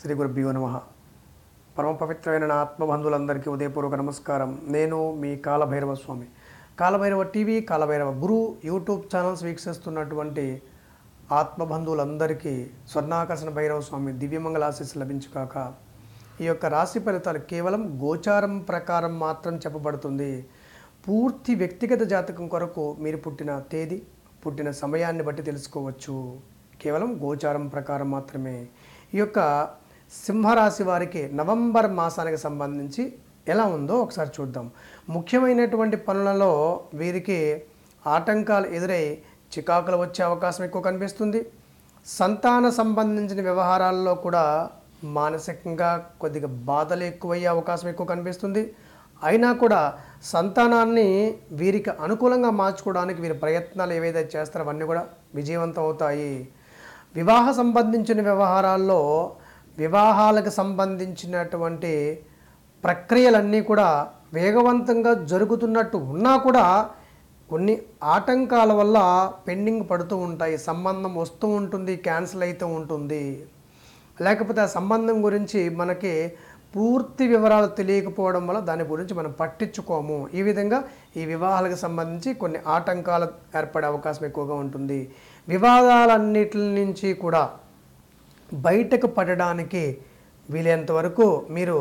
శ్రీ గురుభ్యో నమ పరమ పవిత్రమైన నా ఆత్మబంధువులందరికీ ఉదయపూర్వక నమస్కారం నేను మీ Kalabhairava Swami Kalabhairava TV Kalabhairava Guru YouTube channels వీక్షిస్తున్నటువంటి ఆత్మబంధువులందరికీ స్వర్ణాకర్షణ భైరవ స్వామి దివ్యమంగళ ఆశీస్సు లభించుకాక ఈ యొక్క రాశి ఫలితాలు కేవలం గోచారం ప్రకారం మాత్రం చెప్పబడుతుంది పూర్తి వ్యక్తిగత జాతకం కొరకు మీరు పుట్టిన తేదీ పుట్టిన సమయాన్ని బట్టి తెలుసుకోవచ్చు కేవలం గోచారం ప్రకారం మాత్రమే ఈ యొక్క సింహరాశి వారికి నవంబర్ మాసానికి సంబంధించి ఎలా ఉందో ఒకసారి చూద్దాం ముఖ్యమైనటువంటి పనులలో వీరికి ఆటంకాలు ఎదురై చికాకులు వచ్చే అవకాశం ఎక్కువ కనిపిస్తుంది సంతాన సంబంధించిన వ్యవహారాల్లో కూడా మానసికంగా కొద్దిగా బాధలు ఎక్కువయ్యే అవకాశం ఎక్కువ కనిపిస్తుంది అయినా కూడా సంతానాన్ని వీరికి అనుకూలంగా మార్చుకోవడానికి వీరి ప్రయత్నాలు ఏవైతే చేస్తారో అవన్నీ కూడా విజయవంతం అవుతాయి వివాహ సంబంధించిన వ్యవహారాల్లో వివాహాలకు సంబంధించినటువంటి ప్రక్రియలన్నీ కూడా వేగవంతంగా జరుగుతున్నట్టు ఉన్నా కూడా కొన్ని ఆటంకాల వల్ల పెండింగ్ పడుతూ ఉంటాయి సంబంధం వస్తూ ఉంటుంది క్యాన్సిల్ అవుతూ ఉంటుంది లేకపోతే ఆ సంబంధం గురించి మనకి పూర్తి వివరాలు తెలియకపోవడం వల్ల దాని గురించి మనం పట్టించుకోము ఈ విధంగా ఈ వివాహాలకు సంబంధించి కొన్ని ఆటంకాలు ఏర్పడే అవకాశం ఎక్కువగా ఉంటుంది వివాదాలన్నిటి నుంచి కూడా బయటకు పడడానికి వీలైనంత వరకు మీరు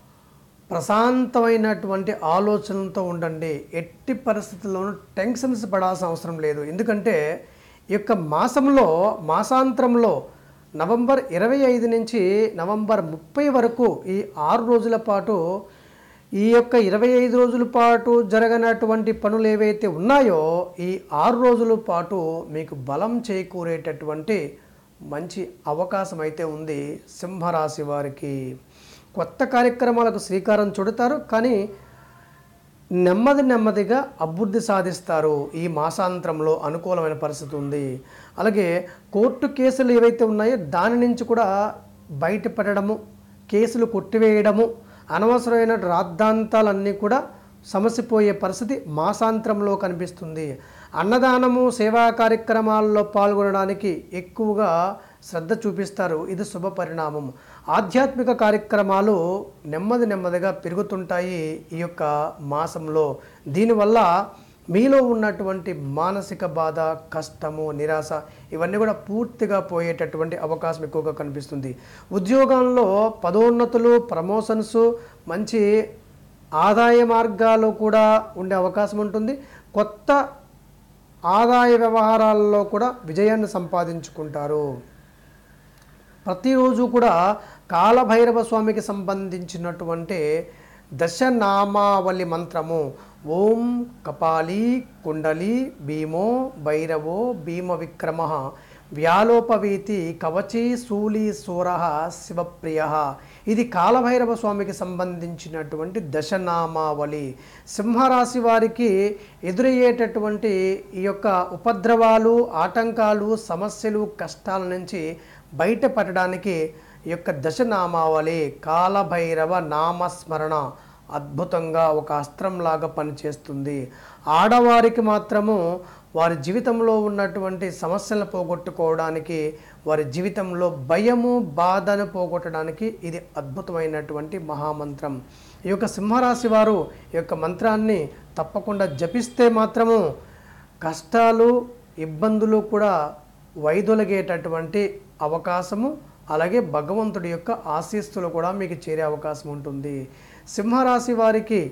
ప్రశాంతమైనటువంటి ఆలోచనలతో ఉండండి ఎట్టి పరిస్థితుల్లోనూ టెన్షన్స్ పడాల్సిన అవసరం లేదు ఎందుకంటే ఈ యొక్క మాసంలో మాసాంతరంలో నవంబర్ ఇరవై ఐదు నుంచి నవంబర్ ముప్పై వరకు ఈ ఆరు రోజుల పాటు ఈ యొక్క ఇరవై ఐదు రోజుల పాటు జరగనటువంటి పనులు ఏవైతే ఉన్నాయో ఈ ఆరు రోజుల పాటు మీకు బలం చేకూరేటటువంటి మంచి అవకాశం అయితే ఉంది సింహరాశి వారికి కొత్త కార్యక్రమాలకు శ్రీకారం చుడతారు కానీ నెమ్మది నెమ్మదిగా అభివృద్ధి సాధిస్తారు ఈ మాసాంతరంలో అనుకూలమైన పరిస్థితి ఉంది అలాగే కోర్టు కేసులు ఏవైతే ఉన్నాయో దాని నుంచి కూడా బయటపడము కేసులు కొట్టివేయడము అనవసరమైన రాద్ధాంతాలన్నీ కూడా సమసిపోయే పరిస్థితి మాసాంతరంలో కనిపిస్తుంది అన్నదానము సేవా కార్యక్రమాల్లో పాల్గొనడానికి ఎక్కువగా శ్రద్ధ చూపిస్తారు ఇది శుభ పరిణామం ఆధ్యాత్మిక కార్యక్రమాలు నెమ్మది నెమ్మదిగా పెరుగుతుంటాయి ఈ యొక్క మాసంలో దీనివల్ల మీలో ఉన్నటువంటి మానసిక బాధ కష్టము నిరాశ ఇవన్నీ కూడా పూర్తిగా పోయేటటువంటి అవకాశం ఎక్కువగా కనిపిస్తుంది ఉద్యోగంలో పదోన్నతులు ప్రమోషన్స్ మంచి ఆదాయ మార్గాలు కూడా ఉండే అవకాశం ఉంటుంది కొత్త ఆదాయ వ్యవహారాల్లో కూడా విజయాన్ని సంపాదించుకుంటారు ప్రతిరోజు కూడా కాలభైరవ స్వామికి సంబంధించినటువంటి దశనామావళి మంత్రము ఓం కపాలి కుండలి భీమో భైరవో భీమ విక్రమ వ్యాలోపవీతి కవచి శూలి సూర శివప్రియ ఇది కాలభైరవ స్వామికి సంబంధించినటువంటి దశనామావళి సింహరాశి వారికి ఎదురయ్యేటటువంటి ఈ యొక్క ఉపద్రవాలు ఆటంకాలు సమస్యలు కష్టాల నుంచి బయటపడడానికి ఈ యొక్క దశనామావళి కాలభైరవ నామస్మరణ అద్భుతంగా ఒక అస్త్రంలాగా పనిచేస్తుంది ఆడవారికి మాత్రము వారి జీవితంలో ఉన్నటువంటి సమస్యలను పోగొట్టుకోవడానికి వారి జీవితంలో భయము బాధను పోగొట్టడానికి ఇది అద్భుతమైనటువంటి మహామంత్రం ఈ యొక్క సింహరాశి వారు ఈ యొక్క మంత్రాన్ని తప్పకుండా జపిస్తే మాత్రము కష్టాలు ఇబ్బందులు కూడా వైదొలగేటటువంటి అవకాశము అలాగే భగవంతుడి యొక్క ఆశీస్సులు కూడా మీకు చేరే అవకాశం ఉంటుంది సింహరాశి వారికి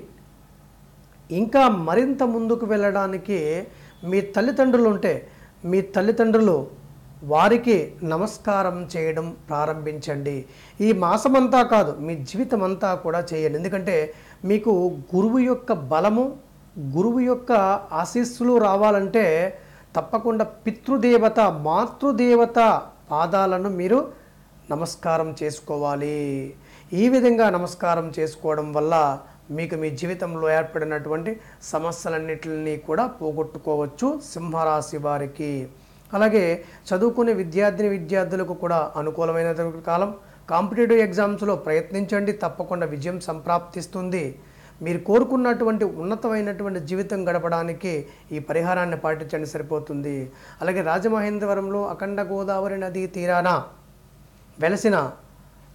ఇంకా మరింత ముందుకు వెళ్ళడానికి మీ తల్లిదండ్రులు ఉంటే మీ తల్లిదండ్రులు వారికి నమస్కారం చేయడం ప్రారంభించండి ఈ మాసమంతా కాదు మీ జీవితం అంతా కూడా చేయండి ఎందుకంటే మీకు గురువు యొక్క బలము గురువు యొక్క ఆశీస్సులు రావాలంటే తప్పకుండా పితృదేవత మాతృదేవత పాదాలను మీరు నమస్కారం చేసుకోవాలి ఈ విధంగా నమస్కారం చేసుకోవడం వల్ల మీకు మీ జీవితంలో ఏర్పడినటువంటి సమస్యలన్నిటిని కూడా పోగొట్టుకోవచ్చు సింహరాశి వారికి అలాగే చదువుకునే విద్యార్థిని విద్యార్థులకు కూడా అనుకూలమైనటువంటి కాలం కాంపిటేటివ్ ఎగ్జామ్స్లో ప్రయత్నించండి తప్పకుండా విజయం సంప్రాప్తిస్తుంది మీరు కోరుకున్నటువంటి ఉన్నతమైనటువంటి జీవితం గడపడానికి ఈ పరిహారాన్ని పాటించండి సరిపోతుంది అలాగే రాజమహేంద్రవరంలో అఖండ గోదావరి నదీ తీరాన వెలసిన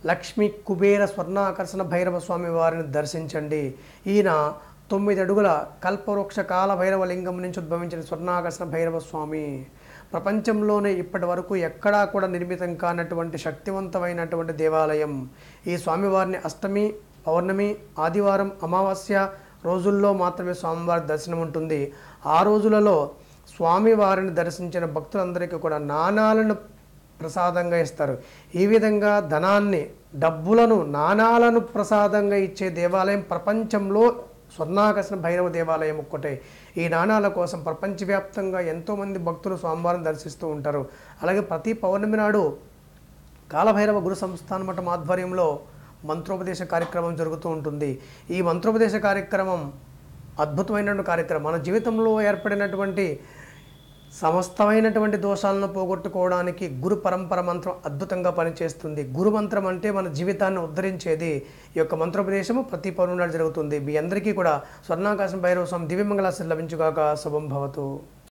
లక్ష్మీ కుబేర స్వర్ణాకర్షణ భైరవ స్వామి వారిని దర్శించండి ఈయన తొమ్మిది అడుగుల కల్పవృక్ష కాల భైరవ లింగం నుంచి ఉద్భవించిన స్వర్ణాకర్షణ భైరవ స్వామి ప్రపంచంలోనే ఇప్పటి వరకు ఎక్కడా కూడా నిర్మితం కానటువంటి శక్తివంతమైనటువంటి దేవాలయం ఈ స్వామివారిని అష్టమి పౌర్ణమి ఆదివారం అమావాస్య రోజుల్లో మాత్రమే స్వామివారి దర్శనం ఉంటుంది ఆ రోజులలో స్వామివారిని దర్శించిన భక్తులందరికీ కూడా నాణాలను ప్రసాదంగా ఇస్తారు ఈ విధంగా ధనాన్ని డబ్బులను నాణాలను ప్రసాదంగా ఇచ్చే దేవాలయం ప్రపంచంలో స్వర్ణాకర్షణ భైరవ దేవాలయం ఒక్కటే ఈ నాణాల కోసం ప్రపంచవ్యాప్తంగా ఎంతోమంది భక్తులు స్వామివారిని దర్శిస్తూ ఉంటారు అలాగే ప్రతి పౌర్ణమి నాడు కాలభైరవ గురు సంస్థాన మఠం ఆధ్వర్యంలో మంత్రోపదేశ కార్యక్రమం జరుగుతూ ఉంటుంది ఈ మంత్రోపదేశ కార్యక్రమం అద్భుతమైనటువంటి కార్యక్రమం మన జీవితంలో ఏర్పడినటువంటి సమస్తమైనటువంటి దోషాలను పోగొట్టుకోవడానికి గురు పరంపర మంత్రం అద్భుతంగా పనిచేస్తుంది గురు మంత్రం అంటే మన జీవితాన్ని ఉద్ధరించేది ఈ యొక్క మంత్రోపదేశము ప్రతి పౌర్ణమి నాడు జరుగుతుంది మీ అందరికీ కూడా స్వర్ణాకాశం భైరవ స్వామి దివ్యమంగళాశ్రీ లభించుగాక శుభం భవతు